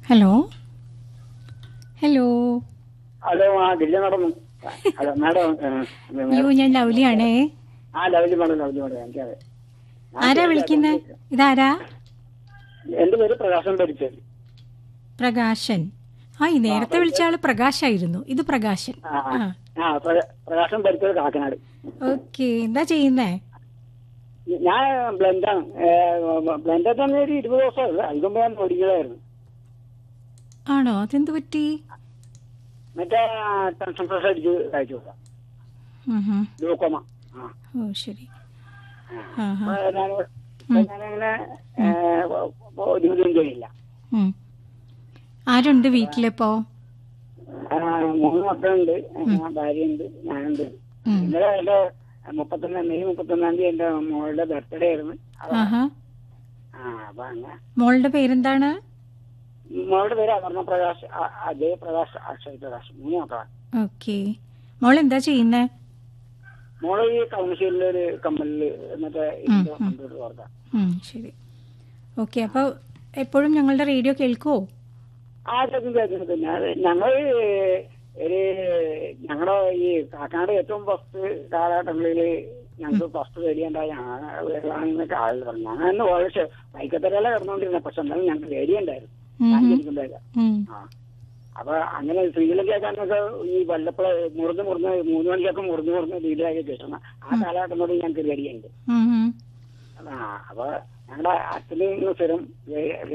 Hello hello hello ആ ഗില്ല നടന്നു hello madam അയ്യോ ഞാൻ ലൗലിയാണേ ആ ലവ്ലി മാഡം ലവ്ലി മാഡം എനിക്കതെ ആരാ വിളിക്കുന്നേ ഇതാരാ എന്റെ പേര് പ്രകാശം ഭരിച്ചത് പ്രകാശൻ ആ ഈ നേരത്തെ വിളിച്ച ആള് പ്രകാശായിരുന്നു ഇത് പ്രകാശൻ ആ ആ ആ പ്ര- പ്രകാശം ഭരിച്ചത് കാക്കനാട് ഓക്കെ എന്താ ചെയ്യുന്നേ ഞാൻ ബ്ലെൻഡാണ് ബ്ലെൻഡ് തന്നെ ഒരു ഇരുപത് ദിവസമല്ല അതിന് ഞാൻ ഓടിക്കുന്നതായിരുന്നു ആണോ അതെന്ത് പറ്റി മറ്റേ ടെൻഷൻ ഫ്രഷ് അടിച്ച് കഴിച്ചു കൊടുക്കാം ഉം ഹും. ഗ്ലൂക്കോമ ആ ഓ ശരി ആ ഹാ അപ്പൊ ഞാൻ ഇപ്പൊ ഞാനങ്ങനെ ഏ, ഇപ്പൊ ഒരു ഇതും ചെയ്യില്ല ഉം. ആരുണ്ട് വീട്ടിലിപ്പോ ആ, മൂന്ന് മക്കളുണ്ട് ഞാൻ ഭാര്യയുണ്ട് ഞാനുണ്ട് ഉം. ഇന്നലെ എന്റെ മുപ്പത്തൊന്നാം മെയ് മുപ്പത്തൊന്നാം തീയതി എന്റെ മോളുടെ ബർത്ത്ഡേ ആയിരുന്നു അപ്പൊ- ആഹാ ആ അപ്പൊ അങ്ങനെ മോളുടെ പേരെന്താണ് മോളുടെ പേര് അപർണ പ്രകാശ് അ- അജയ് പ്രകാശ് അക്ഷയ് പ്രകാശ് മൂന്ന് മക്കളാണ് ഓക്കെ മോൾ എന്താ ചെയ്യുന്നേ മോള് ഈ കൗൺസിലിലെ ഒരു കമ്പനിയിൽ മറ്റേ ഇതിന്റെ കമ്പ്യൂട്ടർ വർക്കാ ഉം, ശരി ഓക്കെ അപ്പോൾ എപ്പോഴും ഞങ്ങളുടെ റേഡിയോ കേൾക്കുമോ ആ കേൾക്കും കേൾക്കും പിന്നെ ഞങ്ങൾ ഒരു ഞങ്ങളുടെ ഈ കാക്കാട് ഏറ്റവും ഫസ്റ്റ് കാലഘട്ടങ്ങളിൽ ഞങ്ങൾക്ക് ഫസ്റ്റ് പേടിയുണ്ടായി ഞങ്ങളാണെന്നൊക്കെ ആളുകൾ പറഞ്ഞു ഞങ്ങൾ അന്ന് ഓൾസ് വൈക്കത്തരയില കിടന്നുകൊണ്ടിരുന്നത് പക്ഷെ എന്നാലും ഞങ്ങൾക്ക് പേടിയുണ്ടായിരുന്നു ഉം, ഞാൻ ഉം. ജനിക്കുമ്പോഴേക്ക് ഉം. ആ അപ്പൊ അങ്ങനെ ശ്രീലങ്കക്കാരനൊക്കെ ഈ വല്ലപ്പോഴ മുറിഞ്ഞ് മുറിഞ്ഞ് മൂന്ന് മണിക്കൊക്കെ മുറിഞ്ഞ് മുറിഞ്ഞ് വീട്ടിലേക്ക് കിട്ടണം ആ കാലഘട്ടത്തോട് ഞങ്ങൾക്ക് പേടിയുണ്ട് ഉം, ഉം. ആ അപ്പൊ ഞങ്ങളുടെ അച്ഛന് സ്ഥിരം